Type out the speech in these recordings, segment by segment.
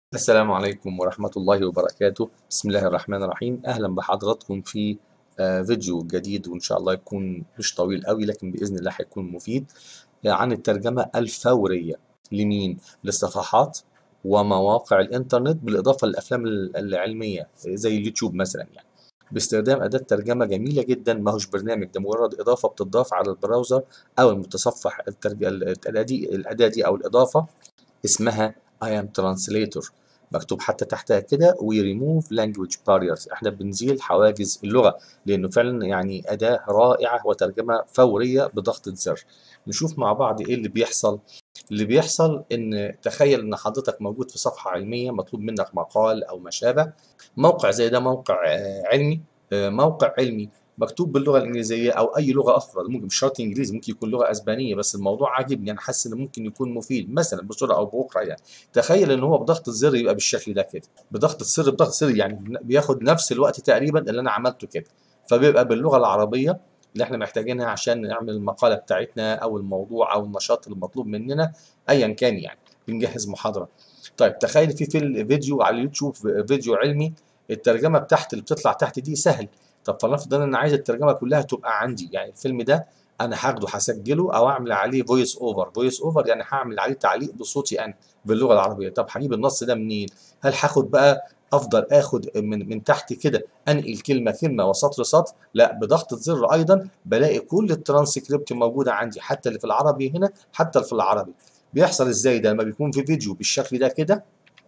السلام عليكم ورحمة الله وبركاته بسم الله الرحمن الرحيم أهلا بحضراتكم في آه، فيديو جديد وإن شاء الله يكون مش طويل قوي لكن بإذن الله هيكون مفيد عن الترجمة الفورية لمين؟ للصفحات ومواقع الإنترنت بالإضافة للأفلام العلمية زي اليوتيوب مثلا يعني باستخدام أداة ترجمة جميلة جدا ما هوش برنامج ده مجرد إضافة بتضاف على البراوزر أو المتصفح الترج... الأداة دي الأداة دي أو الإضافة اسمها I am translator مكتوب حتى تحتها كده we remove language barriers احنا بنزيل حواجز اللغة لأنه فعلا يعني أداة رائعة وترجمة فورية بضغطة زر نشوف مع بعض إيه اللي بيحصل اللي بيحصل إن تخيل إن حضرتك موجود في صفحة علمية مطلوب منك مقال أو ما شابه موقع زي ده موقع آه، علمي آه، موقع علمي مكتوب باللغه الانجليزيه او اي لغه اخرى ممكن مش شرط انجليزي ممكن يكون لغه اسبانيه بس الموضوع عاجبني انا حاسس انه ممكن يكون مفيد مثلا بصوره او باخرى يعني تخيل ان هو بضغط الزر يبقى بالشكل ده كده بضغط السر بضغط السر يعني بياخد نفس الوقت تقريبا اللي انا عملته كده فبيبقى باللغه العربيه اللي احنا محتاجينها عشان نعمل المقاله بتاعتنا او الموضوع او النشاط المطلوب مننا ايا كان يعني بنجهز محاضره طيب تخيل في في فيديو على اليوتيوب فيديو علمي الترجمه بتاعت اللي بتطلع تحت دي سهل طب فلنفرض ان انا عايز الترجمه كلها تبقى عندي يعني الفيلم ده انا هاخده هسجله او اعمل عليه فويس اوفر فويس اوفر يعني هعمل عليه تعليق بصوتي انا باللغه العربيه طب هجيب النص ده منين هل هاخد بقى افضل اخد من من تحت كده انقل كلمه كلمه وسطر سطر لا بضغط الزر ايضا بلاقي كل الترانسكريبت موجوده عندي حتى اللي في العربي هنا حتى اللي في العربي بيحصل ازاي ده لما بيكون في فيديو بالشكل ده كده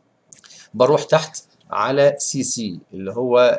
بروح تحت على سي سي اللي هو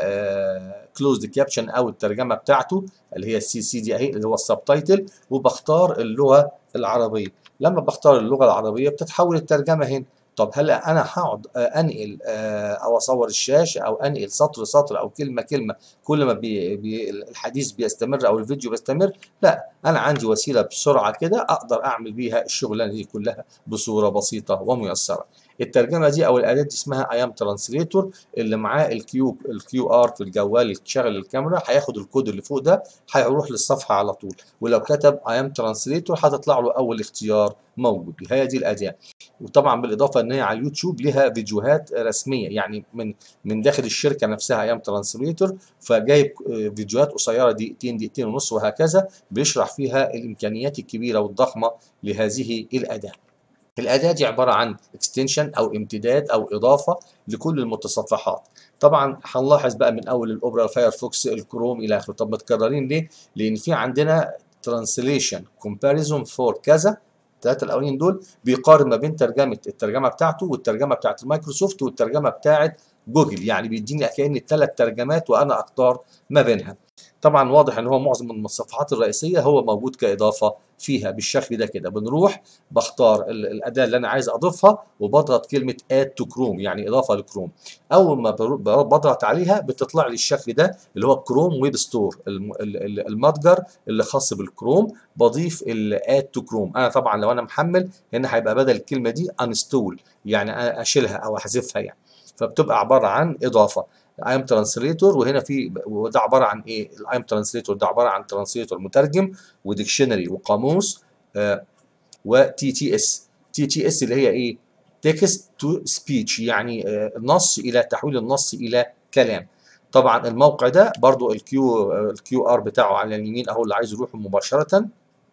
كلوزد كابشن او الترجمه بتاعته اللي هي السي سي دي اهي اللي هو السبتايتل وبختار اللغه العربيه لما بختار اللغه العربيه بتتحول الترجمه هنا طب هل انا هقعد انقل او اصور الشاشه او انقل سطر سطر او كلمه كلمه كل ما بي بي الحديث بيستمر او الفيديو بيستمر لا انا عندي وسيله بسرعه كده اقدر اعمل بيها الشغلانه دي كلها بصوره بسيطه وميسره الترجمه دي او الاداه دي اسمها ايام ترانسليتور اللي معاه الكيو الكيو ار في الجوال اللي تشغل الكاميرا هياخد الكود اللي فوق ده هيروح للصفحه على طول ولو كتب ايام ترانسليتور هتطلع له اول اختيار موجود هي دي الاداه وطبعا بالاضافه ان هي على اليوتيوب لها فيديوهات رسميه يعني من من داخل الشركه نفسها ايام ترانسليتور فجايب فيديوهات قصيره دقيقتين دقيقتين ونص وهكذا بيشرح فيها الامكانيات الكبيره والضخمه لهذه الاداه الأداة دي عبارة عن اكستنشن أو امتداد أو إضافة لكل المتصفحات طبعا هنلاحظ بقى من أول الأوبرا الفايرفوكس الكروم إلى آخره طب متكررين ليه؟ لأن في عندنا ترانسليشن كومباريزون فور كذا الثلاثة الأولين دول بيقارن ما بين ترجمة الترجمة بتاعته والترجمة بتاعت مايكروسوفت والترجمة بتاعت جوجل يعني بيديني كأن الثلاث ترجمات وأنا أختار ما بينها طبعا واضح ان هو معظم من الصفحات الرئيسيه هو موجود كاضافه فيها بالشكل ده كده بنروح بختار الاداه اللي انا عايز اضيفها وبضغط كلمه اد تو كروم يعني اضافه لكروم اول ما بضغط عليها بتطلع لي الشكل ده اللي هو كروم ويب ستور المتجر اللي خاص بالكروم بضيف الاد تو كروم انا طبعا لو انا محمل هنا هيبقى بدل الكلمه دي انستول يعني اشيلها او احذفها يعني فبتبقى عباره عن اضافه ايم ترانسليتور وهنا في وده عباره عن ايه الايم ترانسليتور ده عباره عن ترانسليتور مترجم وديكشنري وقاموس آه وتي تي اس تي تي اس اللي هي ايه تكست تو سبيتش يعني آه نص الى تحويل النص الى كلام طبعا الموقع ده برضو الكيو الكيو ار بتاعه على اليمين اهو اللي عايز يروح مباشره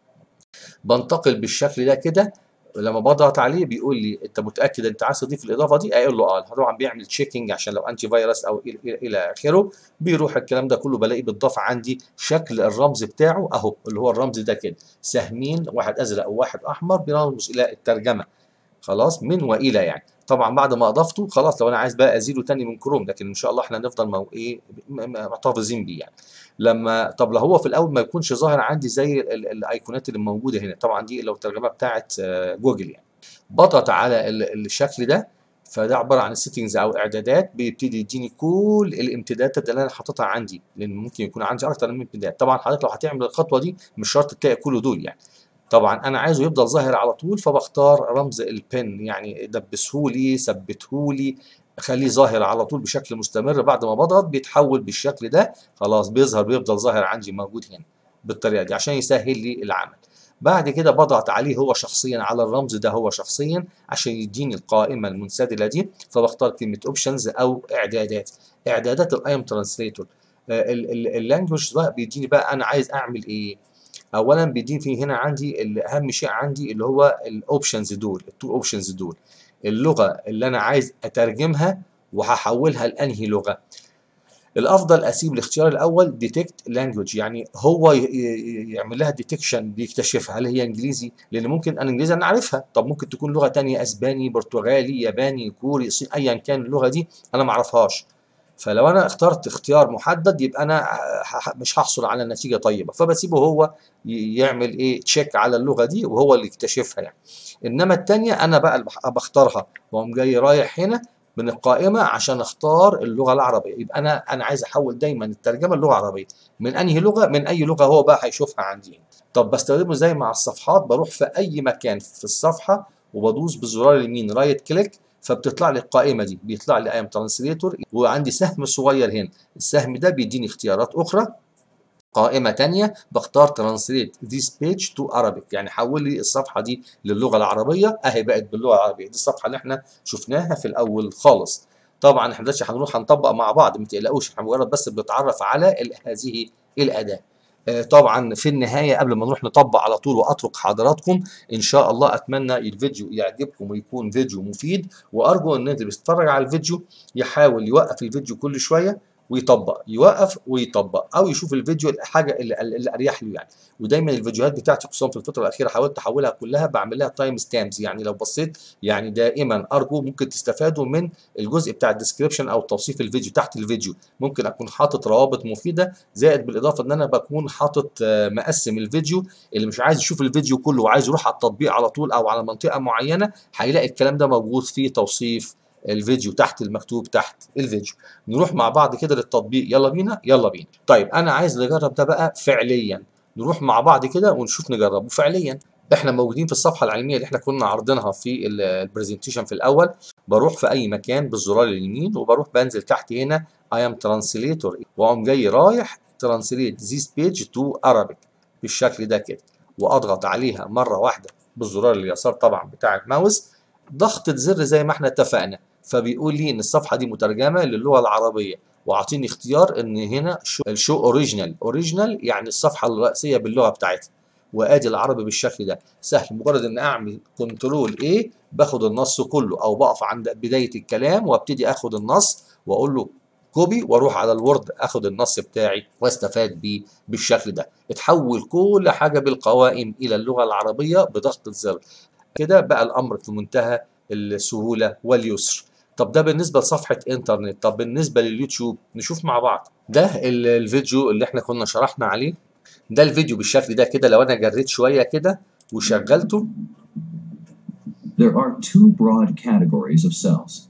بنتقل بالشكل ده كده لما بضغط عليه بيقول لي انت متاكد انت عايز تضيف الاضافه دي اقول له اه طبعا بيعمل تشيكنج عشان لو انتي فيروس او الى اخره بيروح الكلام ده كله بلاقي بالضاف عندي شكل الرمز بتاعه اهو اللي هو الرمز ده كده سهمين واحد ازرق وواحد احمر بيرمز الى الترجمه خلاص من والى يعني طبعا بعد ما اضفته خلاص لو انا عايز بقى ازيله تاني من كروم لكن ان شاء الله احنا نفضل مو ايه محتفظين بيه يعني لما طب لو هو في الاول ما يكونش ظاهر عندي زي الايقونات اللي موجوده هنا طبعا دي لو الترجمه بتاعت جوجل يعني بضغط على الشكل ده فده عباره عن السيتنجز او اعدادات بيبتدي يديني كل الامتدادات اللي انا حاططها عندي لان ممكن يكون عندي اكتر من امتداد طبعا حضرتك لو هتعمل الخطوه دي مش شرط تلاقي كل دول يعني طبعا انا عايزه يفضل ظاهر على طول فبختار رمز البن يعني دبسهولي ثبتهولي خليه ظاهر على طول بشكل مستمر بعد ما بضغط بيتحول بالشكل ده خلاص بيظهر بيفضل ظاهر عندي موجود هنا بالطريقه دي عشان يسهل لي العمل بعد كده بضغط عليه هو شخصيا على الرمز ده هو شخصيا عشان يديني القائمه المنسدله دي فبختار كلمه اوبشنز او اعدادات اعدادات الايم ترانسليتور اللانجوج بقى بيديني بقى انا عايز اعمل ايه اولا بيديني في هنا عندي اهم شيء عندي اللي هو الاوبشنز دول التو اوبشنز دول اللغه اللي انا عايز اترجمها وهحولها لانهي لغه الافضل اسيب الاختيار الاول ديتكت لانجوج يعني هو يعمل لها ديتكشن بيكتشفها هل هي انجليزي لان ممكن انا انجليزي انا عارفها طب ممكن تكون لغه ثانيه اسباني برتغالي ياباني كوري صيني ايا كان اللغه دي انا ما اعرفهاش فلو انا اخترت اختيار محدد يبقى انا مش هحصل على نتيجه طيبه فبسيبه هو يعمل ايه تشيك على اللغه دي وهو اللي يكتشفها يعني انما الثانيه انا بقى بختارها واقوم جاي رايح هنا من القائمه عشان اختار اللغه العربيه يبقى انا انا عايز احول دايما الترجمه للغه العربيه من انهي لغه من اي لغه هو بقى هيشوفها عندي طب بستخدمه زي مع الصفحات بروح في اي مكان في الصفحه وبدوس بزرار اليمين رايت كليك فبتطلع لي القائمه دي بيطلع لي ايام ترانسليتور وعندي سهم صغير هنا السهم ده بيديني اختيارات اخرى قائمة تانية بختار ترانسليت this page to Arabic يعني حول لي الصفحة دي للغة العربية اهي بقت باللغة العربية دي الصفحة اللي احنا شفناها في الأول خالص طبعا احنا دلوقتي هنروح هنطبق مع بعض ما تقلقوش احنا مجرد بس بنتعرف على هذه الأداة طبعا في النهايه قبل ما نروح نطبق على طول واترك حضراتكم ان شاء الله اتمنى الفيديو يعجبكم ويكون فيديو مفيد وارجو ان اللي بيتفرج على الفيديو يحاول يوقف الفيديو كل شويه ويطبق يوقف ويطبق او يشوف الفيديو الحاجه اللي, اللي اريح له يعني ودايما الفيديوهات بتاعتي خصوصا في الفتره الاخيره حاولت احولها كلها بعمل لها تايم ستامبس يعني لو بصيت يعني دائما ارجو ممكن تستفادوا من الجزء بتاع الديسكربشن او توصيف الفيديو تحت الفيديو ممكن اكون حاطط روابط مفيده زائد بالاضافه ان انا بكون حاطط مقسم الفيديو اللي مش عايز يشوف الفيديو كله وعايز يروح على التطبيق على طول او على منطقه معينه هيلاقي الكلام ده موجود في توصيف الفيديو تحت المكتوب تحت الفيديو نروح مع بعض كده للتطبيق يلا بينا يلا بينا طيب انا عايز نجرب ده بقى فعليا نروح مع بعض كده ونشوف نجربه فعليا احنا موجودين في الصفحه العلميه اللي احنا كنا عارضينها في البرزنتيشن في الاول بروح في اي مكان بالزرار اليمين وبروح بنزل تحت هنا I am translator واقوم جاي رايح translate this page to Arabic بالشكل ده كده واضغط عليها مره واحده بالزرار اليسار طبعا بتاع الماوس ضغطة زر زي ما احنا اتفقنا فبيقول لي ان الصفحه دي مترجمه للغه العربيه واعطيني اختيار ان هنا الشو اوريجينال اوريجينال يعني الصفحه الرئيسيه باللغه بتاعتها وادي العربي بالشكل ده سهل مجرد ان اعمل كنترول ايه باخد النص كله او بقف عند بدايه الكلام وابتدي اخد النص واقول له كوبي واروح على الوورد اخد النص بتاعي واستفاد بيه بالشكل ده اتحول كل حاجه بالقوائم الى اللغه العربيه بضغط الزر كده بقى الامر في منتهى السهوله واليسر طب ده بالنسبة لصفحة انترنت طب بالنسبة لليوتيوب نشوف مع بعض ده الفيديو اللي احنا كنا شرحنا عليه ده الفيديو بالشكل ده كده لو انا جريت شوية كده وشغلته There are two broad categories of cells.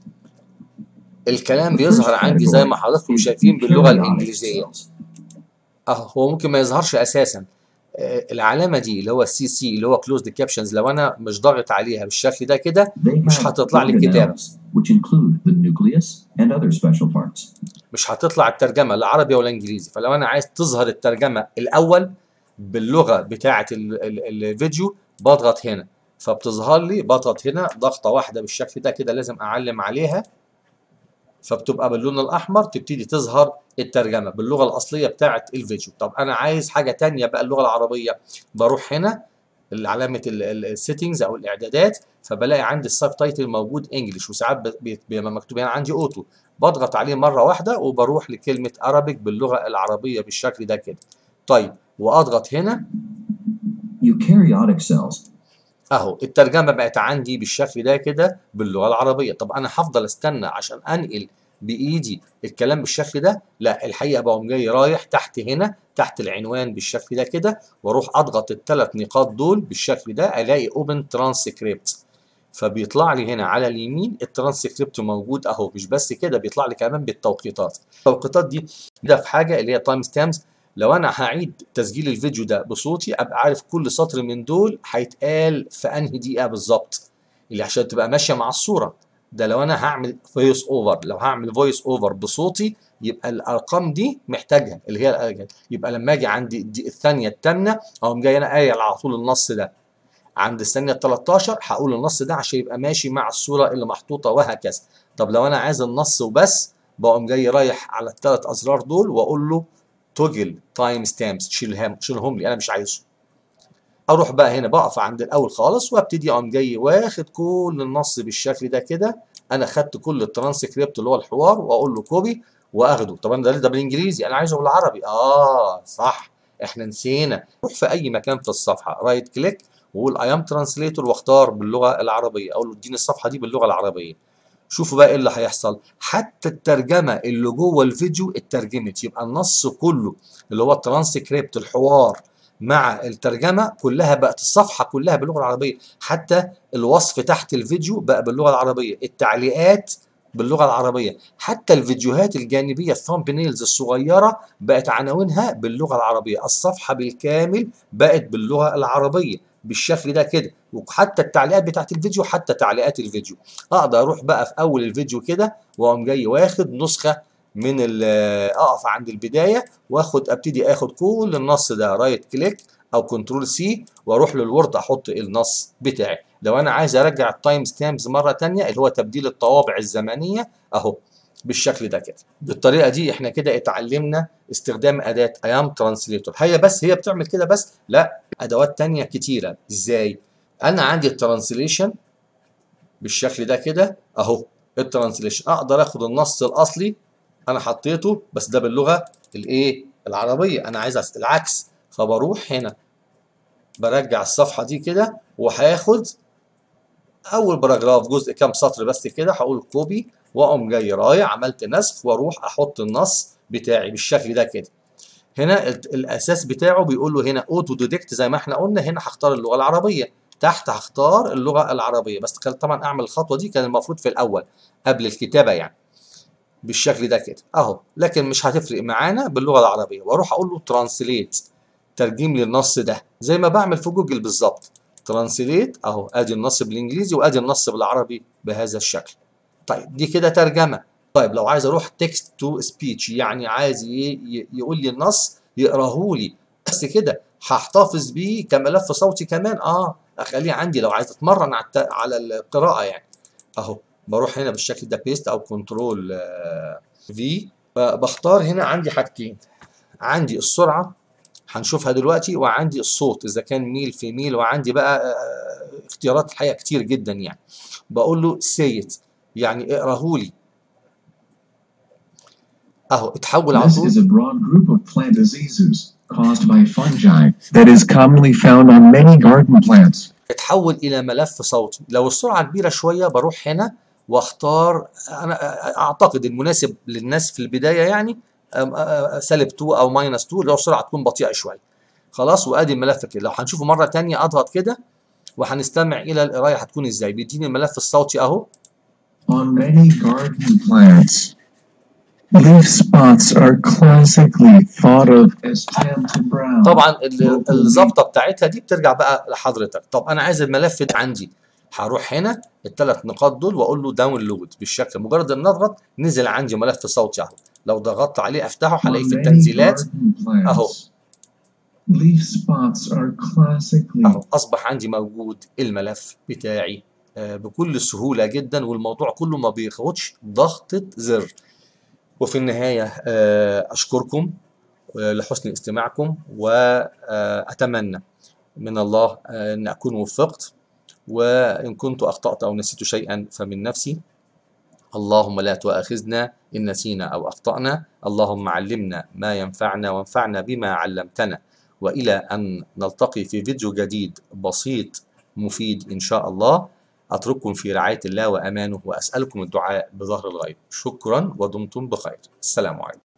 الكلام بيظهر عندي زي ما حضراتكم شايفين باللغة الإنجليزية اه هو ممكن ما يظهرش أساسا العلامه دي اللي هو السي سي اللي هو كلوزد كابشنز لو انا مش ضاغط عليها بالشكل ده كده مش هتطلع لي الكتابه مش هتطلع الترجمه لا عربي ولا انجليزي فلو انا عايز تظهر الترجمه الاول باللغه بتاعه الفيديو بضغط هنا فبتظهر لي بضغط هنا ضغطه واحده بالشكل ده كده لازم اعلم عليها فبتبقى باللون الاحمر تبتدي تظهر الترجمه باللغه الاصليه بتاعه الفيديو طب انا عايز حاجه تانية بقى اللغه العربيه بروح هنا علامه السيتنجز او الاعدادات فبلاقي عندي السب تايتل موجود انجلش وساعات بيبقى مكتوب هنا عندي اوتو بضغط عليه مره واحده وبروح لكلمه ارابيك باللغه العربيه بالشكل ده كده طيب واضغط هنا Eukaryotic cells اهو الترجمه بقت عندي بالشكل ده كده باللغه العربيه طب انا هفضل استنى عشان انقل بايدي الكلام بالشكل ده لا الحقيقه بقوم جاي رايح تحت هنا تحت العنوان بالشكل ده كده واروح اضغط الثلاث نقاط دول بالشكل ده الاقي اوبن ترانسكريبت فبيطلع لي هنا على اليمين الترانسكريبت موجود اهو مش بس كده بيطلع لي كمان بالتوقيتات التوقيتات دي ده في حاجه اللي هي تايم ستامز لو انا هعيد تسجيل الفيديو ده بصوتي ابقى عارف كل سطر من دول هيتقال في انهي دقيقه بالظبط اللي عشان تبقى ماشيه مع الصوره ده لو انا هعمل فويس اوفر لو هعمل فويس اوفر بصوتي يبقى الارقام دي محتاجها اللي هي يبقى لما اجي عند دي الثانيه الثامنه اقوم جاي انا قايل على طول النص ده عند الثانيه ال 13 هقول النص ده عشان يبقى ماشي مع الصوره اللي محطوطه وهكذا طب لو انا عايز النص وبس بقوم جاي رايح على الثلاث ازرار دول واقول له توجل تايم ستامبس شيلهم شيلهم لي انا مش عايزه اروح بقى هنا بقف عند الاول خالص وابتدي اقوم جاي واخد كل النص بالشكل ده كده انا خدت كل الترانسكريبت اللي هو الحوار واقول له كوبي واخده طب انا ده ده بالانجليزي انا عايزه بالعربي اه صح احنا نسينا روح في اي مكان في الصفحه رايت كليك واقول اي ام ترانسليتور واختار باللغه العربيه اقول له اديني الصفحه دي باللغه العربيه شوفوا بقى ايه اللي هيحصل حتى الترجمه اللي جوه الفيديو اترجمت يبقى النص كله اللي هو الترانسكريبت الحوار مع الترجمه كلها بقت الصفحه كلها باللغه العربيه حتى الوصف تحت الفيديو بقى باللغه العربيه التعليقات باللغه العربيه حتى الفيديوهات الجانبيه الثامبنيلز الصغيره بقت عناوينها باللغه العربيه الصفحه بالكامل بقت باللغه العربيه بالشكل ده كده وحتى التعليقات بتاعت الفيديو حتى تعليقات الفيديو اقدر اروح بقى في اول الفيديو كده واقوم جاي واخد نسخه من اقف عند البدايه واخد ابتدي اخد كل النص ده رايت كليك او كنترول سي واروح للوورد احط النص بتاعي لو انا عايز ارجع التايم ستامبز مره ثانيه اللي هو تبديل الطوابع الزمنيه اهو بالشكل ده كده بالطريقه دي احنا كده اتعلمنا استخدام اداه ايام ترانسليتور هي بس هي بتعمل كده بس لا ادوات تانية كتيره ازاي انا عندي الترانسليشن بالشكل ده كده اهو الترانسليشن اقدر اخد النص الاصلي انا حطيته بس ده باللغه الايه العربيه انا عايز العكس فبروح هنا برجع الصفحه دي كده وهاخد اول باراجراف جزء كام سطر بس كده هقول كوبي واقوم جاي رايح عملت نسخ واروح احط النص بتاعي بالشكل ده كده هنا الاساس بتاعه بيقول له هنا اوتو ديدكت زي ما احنا قلنا هنا هختار اللغه العربيه تحت هختار اللغه العربيه بس طبعا اعمل الخطوه دي كان المفروض في الاول قبل الكتابه يعني بالشكل ده كده اهو لكن مش هتفرق معانا باللغه العربيه واروح اقول له ترانسليت ترجم لي النص ده زي ما بعمل في جوجل بالظبط ترانسليت اهو ادي النص بالانجليزي وادي النص بالعربي بهذا الشكل طيب دي كده ترجمه طيب لو عايز اروح تكست تو سبيتش يعني عايز يقول لي النص يقراه لي بس كده هحتفظ بيه كملف صوتي كمان اه اخليه عندي لو عايز اتمرن على على القراءه يعني اهو بروح هنا بالشكل ده بيست او كنترول في بختار هنا عندي حاجتين عندي السرعه هنشوفها دلوقتي وعندي الصوت اذا كان ميل في ميل وعندي بقى اختيارات الحقيقه كتير جدا يعني بقول له سيت يعني اقراه لي اهو اتحول على This طول is a broad group of plant diseases caused by fungi that is commonly found on many garden plants. اتحول الى ملف صوتي لو السرعه كبيره شويه بروح هنا واختار انا اعتقد المناسب للناس في البدايه يعني سالب 2 او ماينس 2 لو السرعه تكون بطيئه شويه خلاص وادي الملف كده لو هنشوفه مره ثانيه اضغط كده وهنستمع الى القرايه هتكون ازاي بيديني الملف الصوتي اهو On many garden plants, leaf spots are classically thought of as tan to brown. طبعا ال- الظبطه بتاعتها دي بترجع بقى لحضرتك طب انا عايز الملف ده عندي هروح هنا الثلاث نقاط دول واقول له داونلود بالشكل مجرد ان اضغط نزل عندي ملف صوتي اهو لو ضغطت عليه افتحه هلاقيه On في many التنزيلات garden plants, أهو. leaf spots are classically اهو اصبح عندي موجود الملف بتاعي آه، بكل سهوله جدا والموضوع كله ما بياخدش ضغطه زر وفي النهايه آه، اشكركم آه، لحسن استماعكم واتمنى من الله آه، ان اكون وفقت وان كنت اخطات او نسيت شيئا فمن نفسي اللهم لا تؤاخذنا ان نسينا او اخطانا اللهم علمنا ما ينفعنا وانفعنا بما علمتنا والى ان نلتقي في فيديو جديد بسيط مفيد ان شاء الله اترككم في رعايه الله وامانه واسالكم الدعاء بظهر الغيب شكرا ودمتم بخير السلام عليكم